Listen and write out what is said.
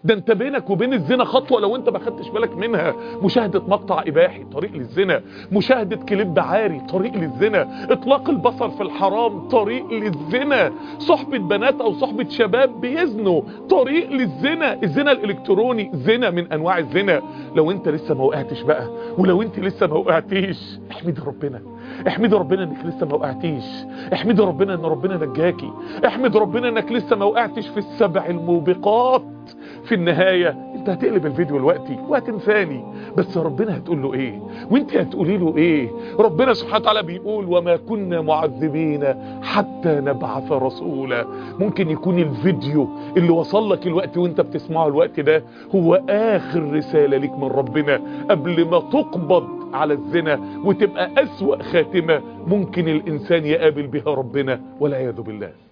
ده انت بينك وبين الزنا خطوة لو انت ما خدتش بالك منها مشاهدة مقطع اباحي طريق للزنا مشاهدة كليب عاري طريق للزنا اطلاق البصر في الحرام طريق للزنا صحبة بنات او صحبة شباب بيزنوا طريق للزنا الزنا الالكتروني زنا من انواع الزنا لو انت لسه ما وقعتش بقى ولو انت لسه ما وقعتيش احمدي ربنا احمدي ربنا انك لسه ما وقعتيش احمدي ربنا ان ربنا نجاكي احمد ربنا انك لسه ما وقعتش في السبع الموبقات في النهاية انت هتقلب الفيديو دلوقتي وهتنساني بس ربنا هتقول له ايه وانت هتقولي له ايه ربنا سبحانه وتعالى بيقول وما كنا معذبين حتى نبعث رسولا ممكن يكون الفيديو اللي وصل لك الوقت وانت بتسمعه الوقت ده هو اخر رسالة ليك من ربنا قبل ما تقبض على الزنا وتبقى اسوأ خاتمة ممكن الانسان يقابل بها ربنا والعياذ بالله